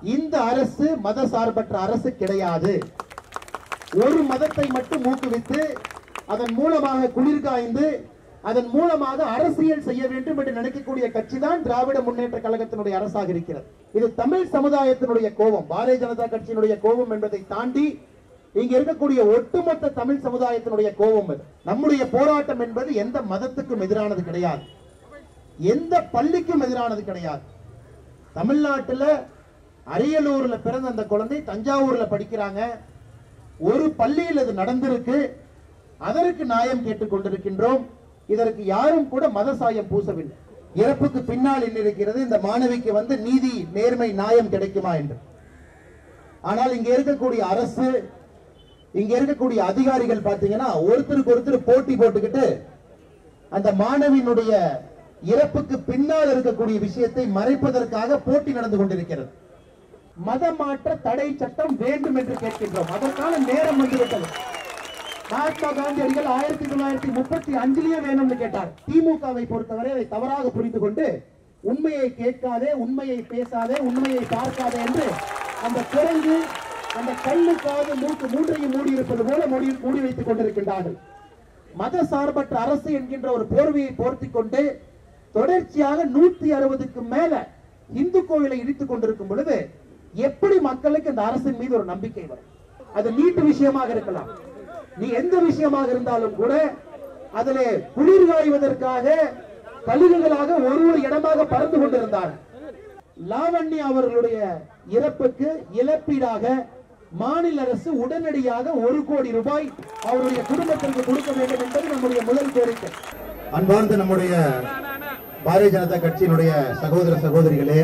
இந்த அரசு மத சார்பற்ற அரசு கிடையாது ஒரு மதத்தை மட்டும் ஊக்குவித்து அதன் மூலமாக குளிர்காய்ந்து அதன் மூலமாக அரசியல் செய்ய வேண்டும் என்று நினைக்கக்கூடிய கட்சி தான் திராவிட முன்னேற்ற கழகத்தினுடைய அரசாக இருக்கிறது இது தமிழ் சமுதாயத்தினுடைய கோபம் பாரதிய ஜனதா கட்சியினுடைய கோபம் என்பதை தாண்டி இங்க இருக்கக்கூடிய ஒட்டுமொத்த தமிழ் சமுதாயத்தினுடைய கோபம் இது நம்முடைய போராட்டம் என்பது எந்த மதத்துக்கும் எதிரானது கிடையாது எந்த பள்ளிக்கும் எதிரானது கிடையாது தமிழ்நாட்டுல அரியலூர்ல பிறந்த அந்த குழந்தை தஞ்சாவூர்ல படிக்கிறாங்க ஒரு பள்ளியில் இது நடந்திருக்கு அதற்கு நியாயம் கேட்டுக் கொண்டிருக்கின்றோம் இதற்கு யாரும் கூட மத சாயம் பூசவில்லை இறப்புக்கு பின்னால் என்ன இருக்கிறது இந்த மாணவிக்கு வந்து நீதி நேர்மை நியாயம் கிடைக்குமா என்று ஆனால் இங்க இருக்கக்கூடிய அரசு இங்க இருக்கக்கூடிய அதிகாரிகள் பாத்தீங்கன்னா ஒருத்தருக்கு ஒருத்தர் போட்டி போட்டுக்கிட்டு அந்த மாணவியினுடைய இறப்புக்கு பின்னால் இருக்கக்கூடிய விஷயத்தை மறைப்பதற்காக போட்டி நடந்து கொண்டிருக்கிறது மதமாற்ற தடை சட்டம் வேண்டும் என்று கேட்கின்றோம் அதற்கான நேரம் வந்துவிட்டது மகாத்மா காந்தியடிகள் ஆயிரத்தி தொள்ளாயிரத்தி முப்பத்தி அஞ்சுலயே வேணும்னு கேட்டார் திமுகவை பொறுத்தவரை அதை தவறாக புரிந்து கொண்டு உண்மையை கேட்காதே உண்மையை பேசாதே உண்மையை பார்க்காதே என்று அந்த குரங்கு அந்த கண்ணு காது மூக்கு மூன்றையும் மூடி இருப்பது போல மூடி மூடி வைத்துக் கொண்டிருக்கின்றார்கள் மத சார்பற்ற அரசு என்கின்ற ஒரு போர்வையை போர்த்திக் கொண்டு தொடர்ச்சியாக நூத்தி அறுபதுக்கு மேல இந்து கோவிலை இடித்துக் கொண்டிருக்கும் பொழுது எப்படி மக்களுக்கு இந்த அரசின் மீது ஒரு நம்பிக்கை வரும் அது நீட்டு விஷயமாக இருக்கலாம் நீ எந்த விஷயமாக இருந்தாலும் கூட அதிலே குளிர் காய்வதற்காக கழுகுகளாக ஒரு ஒரு இடமாக பறந்து கொண்டிருந்தார் லாவண்யா அவர்களுடைய இறப்புக்கு இழப்பீடாக மாநில அரசு உடனடியாக ஒரு கோடி ரூபாய் அவருடைய குடும்பத்திற்கு கொடுக்க வேண்டும் என்பது நம்முடைய முதல் கோரிக்கை அன்பார்ந்த நம்முடைய பாரதிய ஜனதா கட்சியினுடைய சகோதர சகோதரிகளே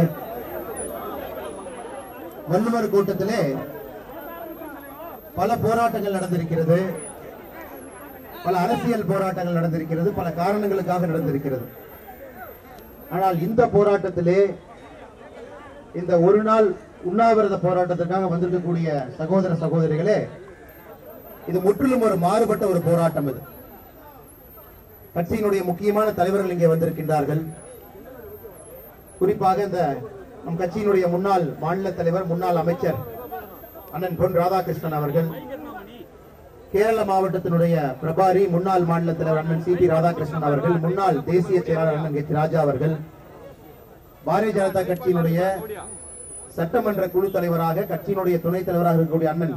வள்ளுவர் கூட்டத்திலே பல போராட்டங்கள் நடந்திருக்கிறது பல அரசியல் போராட்டங்கள் நடந்திருக்கிறது பல காரணங்களுக்காக நடந்திருக்கிறது ஆனால் இந்த போராட்டத்திலே இந்த ஒரு நாள் உண்ணாவிரத போராட்டத்திற்காக வந்திருக்கக்கூடிய சகோதர சகோதரிகளே இது முற்றிலும் ஒரு மாறுபட்ட ஒரு போராட்டம் இது கட்சியினுடைய முக்கியமான தலைவர்கள் இங்கே வந்திருக்கின்றார்கள் குறிப்பாக இந்த நம் கட்சியினுடைய முன்னாள் மாநில தலைவர் முன்னாள் அமைச்சர் அண்ணன் பொன் ராதாகிருஷ்ணன் அவர்கள் கேரள மாவட்டத்தினுடைய பிரபாரி முன்னாள் மாநில தலைவர் அண்ணன் சி பி ராதாகிருஷ்ணன் அவர்கள் முன்னாள் தேசிய செயலாளர் அண்ணன் எச் ராஜா அவர்கள் பாரதிய ஜனதா கட்சியினுடைய சட்டமன்ற குழு தலைவராக கட்சியினுடைய துணைத் தலைவராக இருக்கக்கூடிய அண்ணன்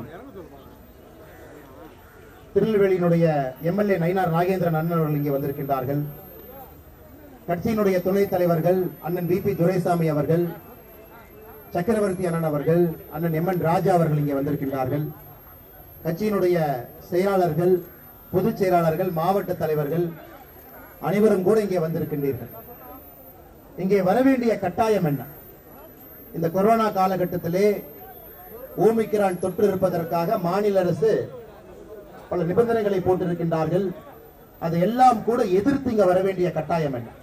திருநெல்வேலியினுடைய எம்எல்ஏ நயினார் நாகேந்திரன் அண்ணன் அவர்கள் இங்கே வந்திருக்கின்றார்கள் கட்சியினுடைய துணைத் தலைவர்கள் அண்ணன் வி பி துரைசாமி அவர்கள் சக்கரவர்த்தி அண்ணன் அவர்கள் அண்ணன் எம் என் ராஜா அவர்கள் இங்கே வந்திருக்கின்றார்கள் கட்சியினுடைய செயலாளர்கள் பொதுச் செயலாளர்கள் மாவட்ட தலைவர்கள் அனைவரும் கூட இங்கே வந்திருக்கின்றீர்கள் இங்கே வர வேண்டிய கட்டாயம் என்ன இந்த கொரோனா காலகட்டத்திலே ஓமிக்ரான் தொற்று இருப்பதற்காக மாநில அரசு பல நிபந்தனைகளை போட்டிருக்கின்றார்கள் அதை எல்லாம் கூட எதிர்த்து இங்க வர வேண்டிய கட்டாயம் என்ன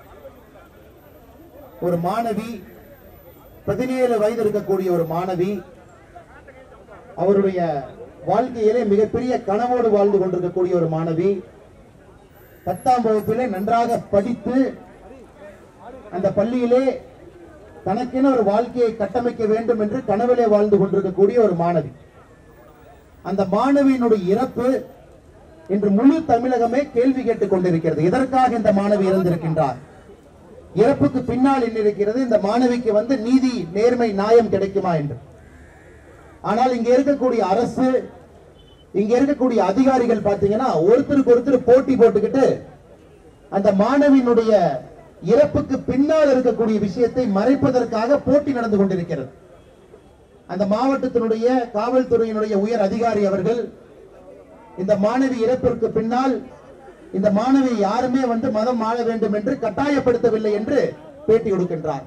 ஒரு மாணவி பதினேழு வயது இருக்கக்கூடிய ஒரு மாணவி அவருடைய வாழ்க்கையிலே மிகப்பெரிய கனவோடு வாழ்ந்து கொண்டிருக்கக்கூடிய ஒரு மாணவி பத்தாம் வகுப்பிலே நன்றாக படித்து அந்த பள்ளியிலே தனக்கென ஒரு வாழ்க்கையை கட்டமைக்க வேண்டும் என்று கனவிலே வாழ்ந்து கொண்டிருக்கக்கூடிய ஒரு மாணவி அந்த மாணவியினுடைய இறப்பு இன்று முழு தமிழகமே கேள்வி கேட்டுக் கொண்டிருக்கிறது எதற்காக இந்த மாணவி இறந்திருக்கின்றார் இறப்புக்கு பின்னால் என்ன இருக்கிறது இந்த மாணவிக்கு வந்து நீதி நேர்மை நியாயம் கிடைக்குமா என்று ஆனால் இங்க இருக்கக்கூடிய அரசு இங்க இருக்கக்கூடிய அதிகாரிகள் பாத்தீங்கன்னா ஒருத்தருக்கு ஒருத்தர் போட்டி போட்டுக்கிட்டு அந்த மாணவியினுடைய இறப்புக்கு பின்னால் இருக்கக்கூடிய விஷயத்தை மறைப்பதற்காக போட்டி நடந்து கொண்டிருக்கிறது அந்த மாவட்டத்தினுடைய காவல்துறையினுடைய உயர் அதிகாரி அவர்கள் இந்த மாணவி இறப்பிற்கு பின்னால் இந்த மாணவி யாருமே வந்து மதம் மாற வேண்டும் என்று கட்டாயப்படுத்தவில்லை என்று பேட்டி கொடுக்கின்றார்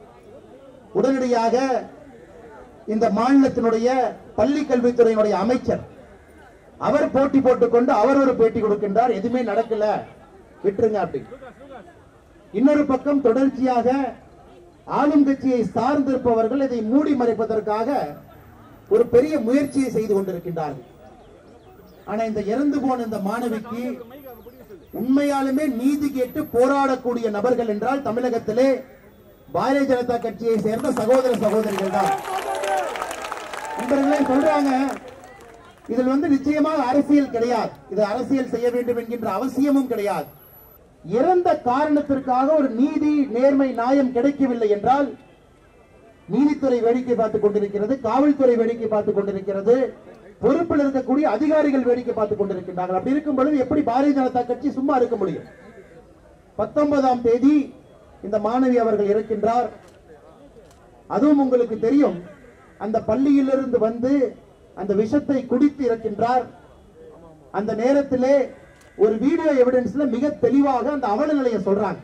உடனடியாக இந்த மாநிலத்தினுடைய பள்ளி கல்வித்துறையினுடைய அமைச்சர் அவர் போட்டி போட்டுக்கொண்டு அவர் ஒரு பேட்டி கொடுக்கின்றார் எதுவுமே நடக்கல விட்டுருங்க அப்படி இன்னொரு பக்கம் தொடர்ச்சியாக ஆளும் கட்சியை சார்ந்திருப்பவர்கள் இதை மூடி மறைப்பதற்காக ஒரு பெரிய முயற்சியை செய்து கொண்டிருக்கின்றார்கள் ஆனா இந்த இறந்து போன இந்த மாணவிக்கு உண்மையாலுமே நீதி கேட்டு போராடக்கூடிய நபர்கள் என்றால் தமிழகத்திலே பாரதிய ஜனதா கட்சியை சேர்ந்த சகோதர சகோதரிகள் தான் நண்பர்களே சொல்றாங்க இதில் வந்து நிச்சயமாக அரசியல் கிடையாது இது அரசியல் செய்ய வேண்டும் என்கின்ற அவசியமும் கிடையாது இறந்த காரணத்திற்காக ஒரு நீதி நேர்மை நியாயம் கிடைக்கவில்லை என்றால் நீதித்துறை வேடிக்கை பார்த்துக் கொண்டிருக்கிறது காவல்துறை வேடிக்கை பார்த்துக் கொண்டிருக்கிறது பொறுப்பில் இருக்கக்கூடிய அதிகாரிகள் வேடிக்கை பார்த்துக் கொண்டிருக்கின்றார்கள் அப்படி இருக்கும் பொழுது எப்படி பாரதிய ஜனதா கட்சி சும்மா இருக்க முடியும் பத்தொன்பதாம் தேதி இந்த மாணவி அவர்கள் இருக்கின்றார் அதுவும் உங்களுக்கு தெரியும் அந்த பள்ளியிலிருந்து வந்து அந்த விஷத்தை குடித்து இறக்கின்றார் அந்த நேரத்திலே ஒரு வீடியோ எவிடன்ஸ்ல மிக தெளிவாக அந்த அவல நிலையை சொல்றாங்க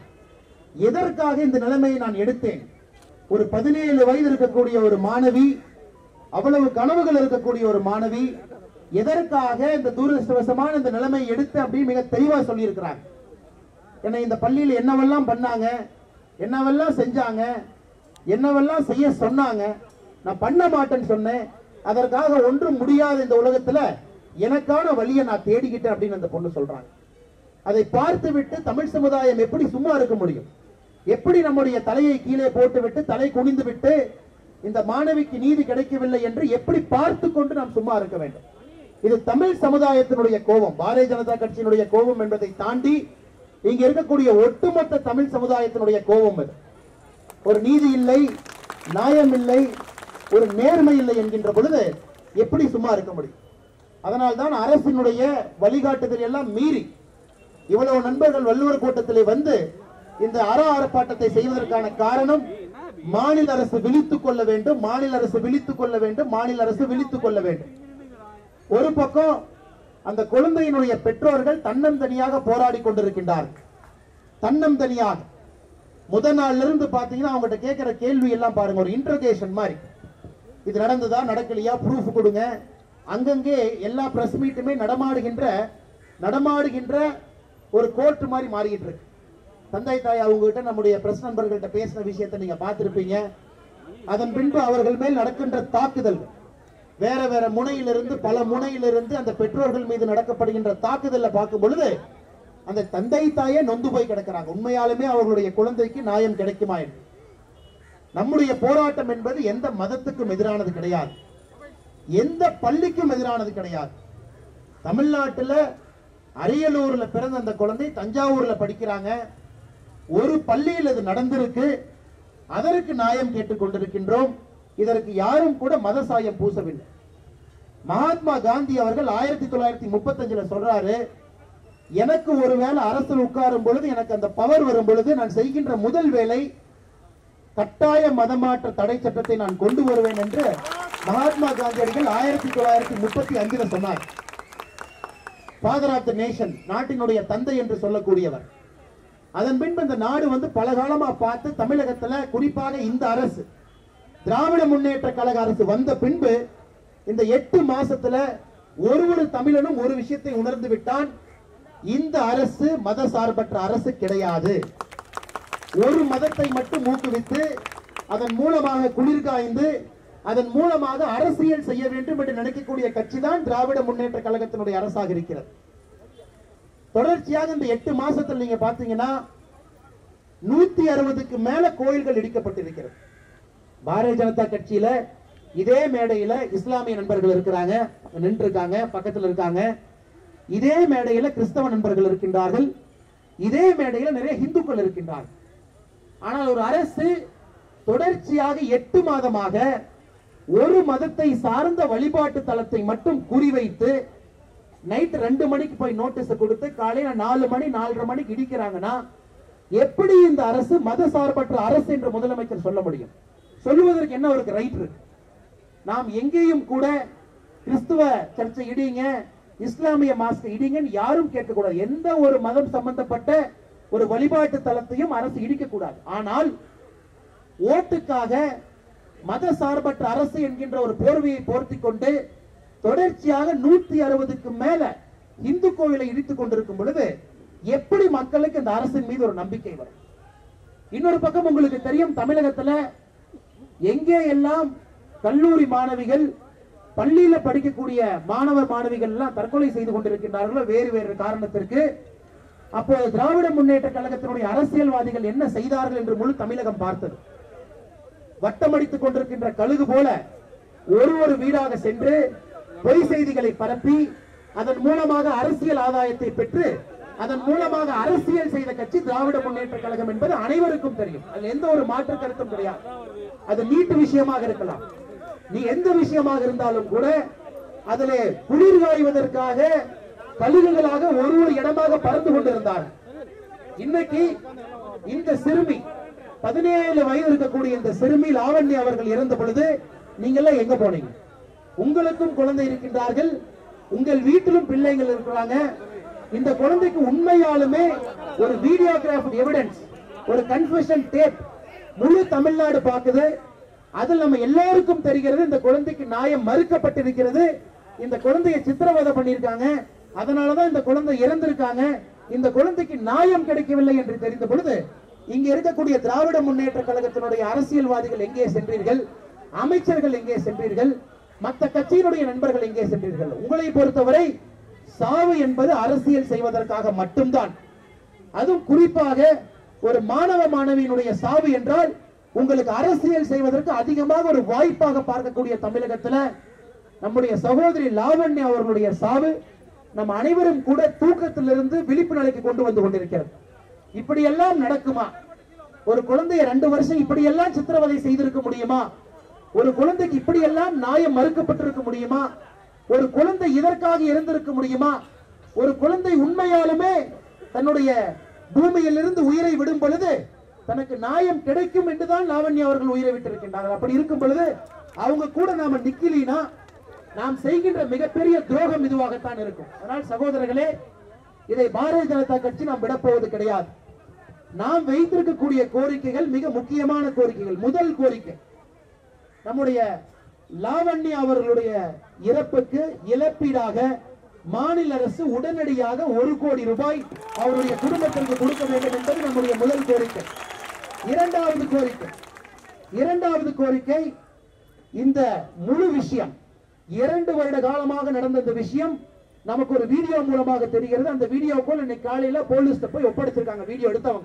எதற்காக இந்த நிலைமையை நான் எடுத்தேன் ஒரு பதினேழு வயது இருக்கக்கூடிய ஒரு மாணவி அவ்வளவு கனவுகள் இருக்கக்கூடிய ஒரு மாணவி எதற்காக இந்த துரதிருஷ்டவசமான இந்த நிலைமையை எடுத்து அப்படின்னு மிக தெளிவா சொல்லியிருக்கிறாங்க என்னை இந்த பள்ளியில் என்னவெல்லாம் பண்ணாங்க என்னவெல்லாம் செஞ்சாங்க என்னவெல்லாம் செய்ய சொன்னாங்க நான் பண்ண மாட்டேன்னு சொன்னேன் அதற்காக ஒன்றும் முடியாத இந்த உலகத்துல எனக்கான வழியை நான் தேடிக்கிட்டேன் அப்படின்னு அந்த பொண்ணு சொல்றாங்க அதை பார்த்து விட்டு தமிழ் சமுதாயம் எப்படி சும்மா இருக்க முடியும் எப்படி நம்முடைய தலையை கீழே போட்டுவிட்டு தலை குனிந்து விட்டு இந்த மாணவிக்கு நீதி கிடைக்கவில்லை என்று எப்படி பார்த்து கொண்டு நாம் சும்மா இருக்க வேண்டும் இது தமிழ் சமுதாயத்தினுடைய கோபம் பாரதிய ஜனதா கட்சியினுடைய கோபம் என்பதை தாண்டி இங்க இருக்கக்கூடிய ஒட்டுமொத்த தமிழ் சமுதாயத்தினுடைய கோபம் இது ஒரு நீதி இல்லை நியாயம் இல்லை ஒரு நேர்மை இல்லை என்கின்ற பொழுது எப்படி சும்மா இருக்க முடியும் அதனால்தான் அரசினுடைய வழிகாட்டுதல் எல்லாம் மீறி இவ்வளவு நண்பர்கள் வள்ளுவர் கூட்டத்திலே வந்து இந்த அற ஆர்ப்பாட்டத்தை செய்வதற்கான காரணம் மாநில அரசு விழித்துக் கொள்ள வேண்டும் மாநில அரசு விழித்துக் கொள்ள வேண்டும் மாநில அரசு விழித்துக் கொள்ள வேண்டும் ஒரு பக்கம் அந்த குழந்தையினுடைய பெற்றோர்கள் தன்னந்தனியாக போராடி கொண்டிருக்கின்றார்கள் தன்னந்தனியாக முத நாள்ல இருந்து பாத்தீங்கன்னா அவங்ககிட்ட கேட்கிற கேள்வி எல்லாம் பாருங்க ஒரு இன்டர்கேஷன் மாதிரி இது நடந்ததா நடக்கலையா ப்ரூஃப் கொடுங்க அங்கங்கே எல்லா பிரஸ் மீட்டுமே நடமாடுகின்ற நடமாடுகின்ற ஒரு கோர்ட் மாதிரி மாறிக்கிட்டு இருக்கு தந்தை தாய் அவங்க கிட்ட நம்முடைய பிரஸ் நண்பர்கள்ட்ட பேசின விஷயத்தை நீங்க பார்த்திருப்பீங்க அதன் பின்பு அவர்கள் மேல் நடக்கின்ற தாக்குதல்கள் வேற வேற முனையிலிருந்து பல முனையிலிருந்து அந்த பெற்றோர்கள் மீது நடக்கப்படுகின்ற தாக்குதல்ல பார்க்கும் பொழுது அந்த தந்தை தாயே நொந்து போய் கிடக்கிறாங்க உண்மையாலுமே அவர்களுடைய குழந்தைக்கு நியாயம் கிடைக்குமா என்று நம்முடைய போராட்டம் என்பது எந்த மதத்துக்கும் எதிரானது கிடையாது எந்த பள்ளிக்கும் எதிரானது கிடையாது தமிழ்நாட்டுல அரியலூர்ல பிறந்த அந்த குழந்தை தஞ்சாவூர்ல படிக்கிறாங்க ஒரு பள்ளியில் இது நடந்திருக்கு அதற்கு நியாயம் கேட்டுக் கொண்டிருக்கின்றோம் இதற்கு யாரும் கூட மத சாயம் பூசவில்லை மகாத்மா காந்தி அவர்கள் ஆயிரத்தி தொள்ளாயிரத்தி முப்பத்தஞ்சுல சொல்றாரு எனக்கு ஒருவேளை அரசில் உட்காரும் பொழுது எனக்கு அந்த பவர் வரும் பொழுது நான் செய்கின்ற முதல் வேலை கட்டாய மதமாற்ற தடை சட்டத்தை நான் கொண்டு வருவேன் என்று மகாத்மா காந்தியடிகள் ஆயிரத்தி தொள்ளாயிரத்தி முப்பத்தி அஞ்சுல சொன்னார் ஃபாதர் ஆஃப் த நேஷன் நாட்டினுடைய தந்தை என்று சொல்லக்கூடியவர் அதன் பின்பு இந்த நாடு வந்து பல காலமா பார்த்து தமிழகத்துல குறிப்பாக இந்த அரசு திராவிட முன்னேற்ற கழக அரசு வந்த பின்பு இந்த எட்டு மாசத்துல ஒரு ஒரு தமிழனும் ஒரு விஷயத்தை உணர்ந்து விட்டான் இந்த அரசு மத சார்பற்ற அரசு கிடையாது ஒரு மதத்தை மட்டும் ஊக்குவித்து அதன் மூலமாக குளிர்காய்ந்து அதன் மூலமாக அரசியல் செய்ய வேண்டும் என்று நினைக்கக்கூடிய கட்சி தான் திராவிட முன்னேற்ற கழகத்தினுடைய அரசாக இருக்கிறது தொடர்ச்சியாக இந்த எட்டு மாசத்துல நீங்க பாத்தீங்கன்னா நூத்தி அறுபதுக்கு மேல கோயில்கள் இடிக்கப்பட்டிருக்கிறது பாரதிய ஜனதா கட்சியில இதே மேடையில இஸ்லாமிய நண்பர்கள் இருக்கிறாங்க நின்று இருக்காங்க பக்கத்துல இருக்காங்க இதே மேடையில கிறிஸ்தவ நண்பர்கள் இருக்கின்றார்கள் இதே மேடையில நிறைய இந்துக்கள் இருக்கின்றார்கள் ஆனால் ஒரு அரசு தொடர்ச்சியாக எட்டு மாதமாக ஒரு மதத்தை சார்ந்த வழிபாட்டு தலத்தை மட்டும் குறிவைத்து நைட் ரெண்டு மணிக்கு போய் நோட்டீஸ் கொடுத்து காலையில நாலு மணி நாலரை மணிக்கு இடிக்கிறாங்கன்னா எப்படி இந்த அரசு மத சார்பற்ற அரசு என்று முதலமைச்சர் சொல்ல முடியும் சொல்லுவதற்கு என்ன ஒரு ரைட் இருக்கு நாம் எங்கேயும் கூட கிறிஸ்துவ சர்ச்சை இடிங்க இஸ்லாமிய மாஸ்க் இடிங்கன்னு யாரும் கேட்கக்கூடாது எந்த ஒரு மதம் சம்பந்தப்பட்ட ஒரு வழிபாட்டு தலத்தையும் அரசு இடிக்க கூடாது ஆனால் ஓட்டுக்காக மத சார்பற்ற அரசு என்கின்ற ஒரு போர்வையை போர்த்தி கொண்டு தொடர்ச்சியாக நூத்தி அறுபதுக்கு மேல இந்து கோவிலை இடித்துக் கொண்டிருக்கும் பொழுது எப்படி மக்களுக்கு இந்த அரசின் மீது ஒரு நம்பிக்கை வரும் இன்னொரு பக்கம் உங்களுக்கு தெரியும் தமிழகத்துல எங்கே எல்லாம் கல்லூரி மாணவிகள் பள்ளியில படிக்கக்கூடிய மாணவர் மாணவிகள் எல்லாம் தற்கொலை செய்து கொண்டிருக்கின்றார்களோ வேறு வேறு காரணத்திற்கு அப்போது திராவிட முன்னேற்ற கழகத்தினுடைய அரசியல்வாதிகள் என்ன செய்தார்கள் என்று முழு தமிழகம் பார்த்தது வட்டமடித்துக் கொண்டிருக்கின்ற கழுகு போல ஒரு ஒரு வீடாக சென்று பொய் செய்திகளை பரப்பி அதன் மூலமாக அரசியல் ஆதாயத்தை பெற்று அதன் மூலமாக அரசியல் செய்த கட்சி திராவிட முன்னேற்ற கழகம் என்பது அனைவருக்கும் தெரியும் அதுல எந்த ஒரு மாற்று கருத்தும் கிடையாது அது நீட்டு விஷயமாக இருக்கலாம் நீ எந்த விஷயமாக இருந்தாலும் கூட அதிலே குளிர் காய்வதற்காக கழுகுகளாக ஒரு ஒரு இடமாக பறந்து கொண்டிருந்தார்கள் இன்னைக்கு இந்த சிறுமி பதினேழு வயது இருக்கக்கூடிய இந்த சிறுமி லாவண்யா அவர்கள் இறந்த பொழுது நீங்க எல்லாம் எங்க போனீங்க உங்களுக்கும் குழந்தை இருக்கின்றார்கள் உங்கள் வீட்டிலும் பிள்ளைகள் இருக்கிறாங்க இந்த குழந்தைக்கு உண்மையாலுமே ஒரு வீடியோகிராஃப் எவிடன்ஸ் ஒரு கன்ஃபெஷன் டேப் முழு தமிழ்நாடு பார்க்குது அதில் நம்ம எல்லாருக்கும் தெரிகிறது இந்த குழந்தைக்கு நியாயம் மறுக்கப்பட்டிருக்கிறது இந்த குழந்தையை சித்திரவதை பண்ணியிருக்காங்க அதனாலதான் இந்த குழந்தை இறந்திருக்காங்க இந்த குழந்தைக்கு நியாயம் கிடைக்கவில்லை என்று தெரிந்த பொழுது இங்க இருக்கக்கூடிய திராவிட முன்னேற்ற கழகத்தினுடைய அரசியல்வாதிகள் எங்கே சென்றீர்கள் அமைச்சர்கள் எங்கே சென்றீர்கள் மற்ற கட்சியினுடைய நண்பர்கள் எங்கே சென்றீர்கள் உங்களை பொறுத்தவரை சாவு என்பது அரசியல் செய்வதற்காக மட்டும்தான் அதுவும் குறிப்பாக ஒரு மாணவ மாணவியினுடைய சாவு என்றால் உங்களுக்கு அரசியல் செய்வதற்கு அதிகமாக ஒரு வாய்ப்பாக பார்க்கக்கூடிய தமிழகத்துல நம்முடைய சகோதரி லாவண்யா அவர்களுடைய சாவு நம் அனைவரும் கூட தூக்கத்திலிருந்து விழிப்பு நிலைக்கு கொண்டு வந்து கொண்டிருக்கிறது இப்படியெல்லாம் நடக்குமா ஒரு குழந்தைய ரெண்டு வருஷம் இப்படியெல்லாம் சித்திரவதை செய்திருக்க முடியுமா ஒரு குழந்தைக்கு இப்படியெல்லாம் நியாயம் மறுக்கப்பட்டிருக்க முடியுமா ஒரு குழந்தை இதற்காக இருந்திருக்க முடியுமா ஒரு குழந்தை உண்மையாலுமே தன்னுடைய பூமியிலிருந்து உயிரை விடும் பொழுது தனக்கு நியாயம் கிடைக்கும் என்றுதான் லாவண்யா அவர்கள் உயிரை விட்டிருக்கின்றார்கள் அப்படி இருக்கும் பொழுது அவங்க கூட நாம நிக்கலினா நாம் செய்கின்ற மிகப்பெரிய துரோகம் இதுவாகத்தான் இருக்கும் அதனால் சகோதரர்களே இதை பாரதிய ஜனதா கட்சி நாம் விடப்போவது கிடையாது நாம் வைத்திருக்கக்கூடிய கோரிக்கைகள் மிக முக்கியமான கோரிக்கைகள் முதல் கோரிக்கை நம்முடைய லாவண்யா அவர்களுடைய இறப்புக்கு இழப்பீடாக மாநில அரசு உடனடியாக ஒரு கோடி ரூபாய் அவருடைய குடும்பத்திற்கு கொடுக்க வேண்டும் என்பது நம்முடைய முதல் கோரிக்கை இரண்டாவது கோரிக்கை இரண்டாவது கோரிக்கை இந்த முழு விஷயம் இரண்டு வருட காலமாக நடந்த இந்த விஷயம் நமக்கு ஒரு வீடியோ மூலமாக தெரிகிறது அந்த வீடியோக்குள் இன்னைக்கு காலையில போலீஸ்ல போய் ஒப்படைச்சிருக்காங்க வீடியோ எடுத்தவங்க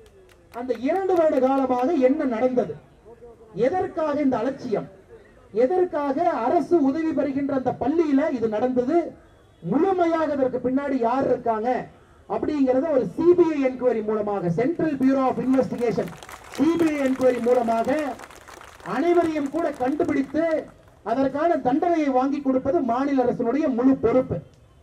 அந்த இரண்டு வருட காலமாக என்ன நடந்தது எதற்காக இந்த அலட்சியம் எதற்காக அரசு உதவி பெறுகின்ற அந்த பள்ளியில இது நடந்தது முழுமையாக இதற்கு பின்னாடி யார் இருக்காங்க அப்படிங்கறத ஒரு சிபிஐ என்கொயரி மூலமாக central bureau of investigation CBI enquiry மூலமாக அனைவரையும் கூட கண்டுபிடித்து அதற்கான தண்டனையை வாங்கி கொடுப்பது மாநில அரசினுடைய முழு பொறுப்பு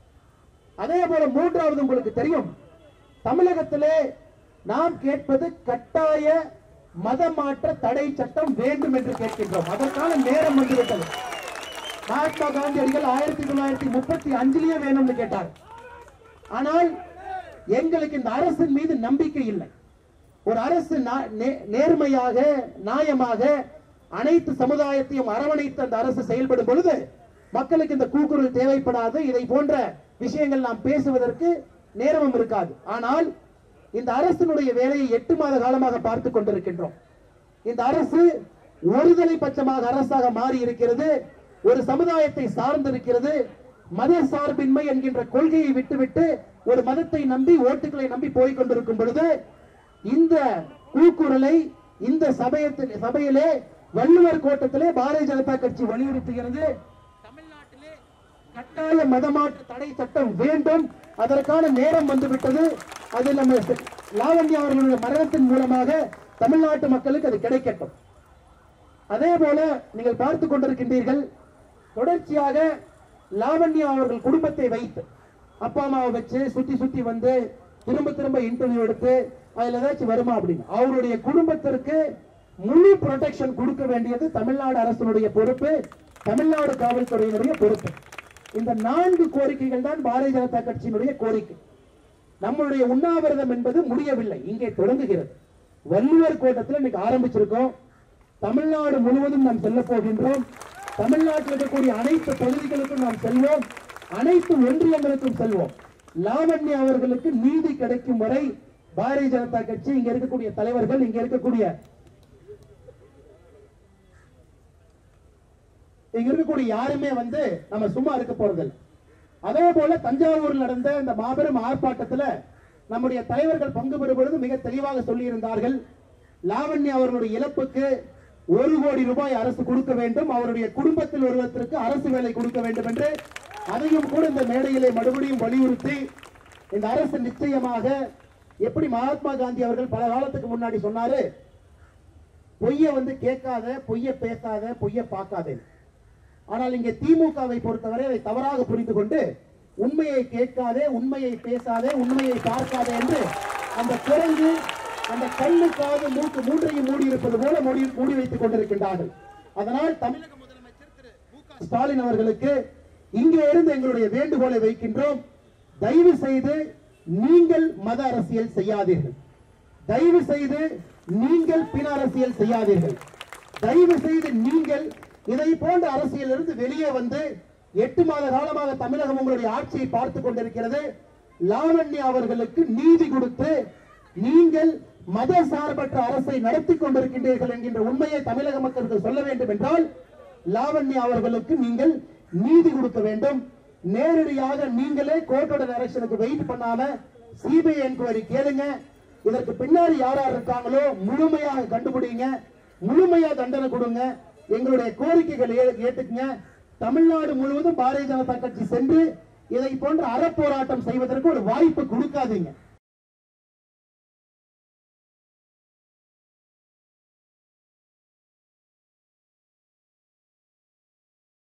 அதே போல மூன்றாவது உங்களுக்கு தெரியும் தமிழகத்திலே நாம் கேட்பது கட்டாய மதமாற்ற தடை சட்டம் வேண்டும் என்று கேட்கின்றோம் அதற்கான நேரம் வந்துவிட்டது மகாத்மா காந்தியடிகள் ஆயிரத்தி தொள்ளாயிரத்தி முப்பத்தி அஞ்சுலயே வேணும்னு கேட்டார் ஆனால் எங்களுக்கு இந்த அரசின் மீது நம்பிக்கை இல்லை ஒரு அரசு நா- நே- நேர்மையாக நியாயமாக அனைத்து சமுதாயத்தையும் அரவணைத்து அந்த அரசு செயல்படும் பொழுது மக்களுக்கு இந்த கூக்குரல் தேவைப்படாது இதை போன்ற விஷயங்கள் நாம் பேசுவதற்கு நேரமும் இருக்காது ஆனால் இந்த அரசினுடைய வேலையை எட்டு மாத காலமாக பார்த்துக் கொண்டிருக்கின்றோம் இந்த அரசு ஒருதலை பட்சமாக அரசாக மாறி இருக்கிறது ஒரு சமுதாயத்தை சார்ந்திருக்கிறது மத சார்பின்மை என்கின்ற கொள்கையை விட்டுவிட்டு ஒரு மதத்தை நம்பி ஓட்டுகளை நம்பி போய் கொண்டிருக்கும் பொழுது இந்த கூக்குரலை இந்த சபையத்தில் சபையிலே வள்ளுவர் கோட்டத்திலே பாரதிய ஜனதா கட்சி வலியுறுத்துகிறது தமிழ்நாட்டிலே கட்டாய மதமாற்று தடை சட்டம் வேண்டும் அதற்கான நேரம் வந்துவிட்டது அது நம்ம செ- லாவண்யா அவர்களுடைய மரணத்தின் மூலமாக தமிழ்நாட்டு மக்களுக்கு அது கிடைக்கட்டும் அதே போல நீங்கள் பார்த்து கொண்டிருக்கின்றீர்கள் தொடர்ச்சியாக லாவண்யா அவர்கள் குடும்பத்தை வைத்து அப்பா அம்மாவை வச்சு சுத்தி சுத்தி வந்து திரும்ப திரும்ப இன்டர்வியூ எடுத்து அதுல ஏதாச்சும் வருமா அப்படின்னு அவருடைய குடும்பத்திற்கு முழு ப்ரொடெக்ஷன் கொடுக்க வேண்டியது தமிழ்நாடு அரசினுடைய பொறுப்பு தமிழ்நாடு காவல்துறையினுடைய பொறுப்பு இந்த நான்கு கோரிக்கைகள் தான் பாரதிய ஜனதா கட்சியினுடைய கோரிக்கை நம்மளுடைய உண்ணாவிரதம் என்பது முடியவில்லை இங்கே தொடங்குகிறது வள்ளுவர் கோட்டத்தில் இன்னைக்கு ஆரம்பிச்சிருக்கோம் தமிழ்நாடு முழுவதும் நாம் செல்ல போகின்றோம் தமிழ்நாட்டில் இருக்கக்கூடிய அனைத்து பகுதிகளுக்கும் நாம் செல்வோம் அனைத்து ஒன்றியங்களுக்கும் செல்வோம் லாவண்யா அவர்களுக்கு நீதி கிடைக்கும் வரை பாரதிய ஜனதா கட்சி இங்க இருக்கக்கூடிய தலைவர்கள் இங்க இருக்கக்கூடிய இங்க இருக்கக்கூடிய யாருமே வந்து நம்ம சும்மா இருக்க போறதில்லை அதே போல தஞ்சாவூரில் நடந்த இந்த மாபெரும் ஆர்ப்பாட்டத்துல நம்முடைய தலைவர்கள் பங்கு பெறும் பொழுது மிக தெளிவாக சொல்லியிருந்தார்கள் லாவண்யா அவர்களுடைய இழப்புக்கு ஒரு கோடி ரூபாய் அரசு கொடுக்க வேண்டும் அவருடைய குடும்பத்தில் ஒருவருக்கு அரசு வேலை கொடுக்க வேண்டும் என்று அதையும் கூட இந்த மேடையிலே மறுபடியும் வலியுறுத்தி இந்த அரசு நிச்சயமாக எப்படி மகாத்மா காந்தி அவர்கள் பல காலத்துக்கு முன்னாடி சொன்னாரு பொய்ய வந்து கேட்காத பொய்ய பேசாத பொய்ய பார்க்காதே ஆனால் இங்கே திமுகவை பொறுத்தவரை அதை தவறாக புரிந்து கொண்டு உண்மையை கேட்காதே உண்மையை பேசாதே உண்மையை பார்க்காதே என்று அந்த குரங்கு அந்த கண்ணு காது மூக்கு மூன்றையும் மூடி இருப்பது போல மூடி மூடி வைத்துக் கொண்டிருக்கின்றார்கள் அதனால் தமிழக முதலமைச்சர் திரு மு க ஸ்டாலின் அவர்களுக்கு இங்கே இருந்து எங்களுடைய வேண்டுகோளை வைக்கின்றோம் தயவு செய்து நீங்கள் மத அரசியல் செய்யாதீர்கள் தயவு செய்து நீங்கள் பின் அரசியல் செய்யாதீர்கள் தயவு செய்து நீங்கள் இதை போன்ற அரசியலிருந்து வெளியே வந்து எட்டு மாத காலமாக தமிழகம் உங்களுடைய ஆட்சியை பார்த்துக் கொண்டிருக்கிறது லாவண்யா அவர்களுக்கு நீதி கொடுத்து நீங்கள் மத சார்பற்ற அரசை நடத்தி கொண்டிருக்கின்றீர்கள் என்கின்ற உண்மையை தமிழக மக்களுக்கு சொல்ல வேண்டும் என்றால் லாவண்யா அவர்களுக்கு நீங்கள் நீதி கொடுக்க வேண்டும் நேரடியாக நீங்களே கோர்ட்டோட டைரக்ஷனுக்கு வெயிட் பண்ணாம சிபிஐ என்கொயரி கேளுங்க இதற்கு பின்னாடி யார் யார் இருக்காங்களோ முழுமையாக கண்டுபிடிங்க முழுமையா தண்டனை கொடுங்க எங்களுடைய கோரிக்கைகளை ஏ- ஏத்துக்குங்க தமிழ்நாடு முழுவதும் பாரதிய ஜனதா கட்சி சென்று இதை போன்ற அறப்போராட்டம் செய்வதற்கு ஒரு வாய்ப்பு கொடுக்காதீங்க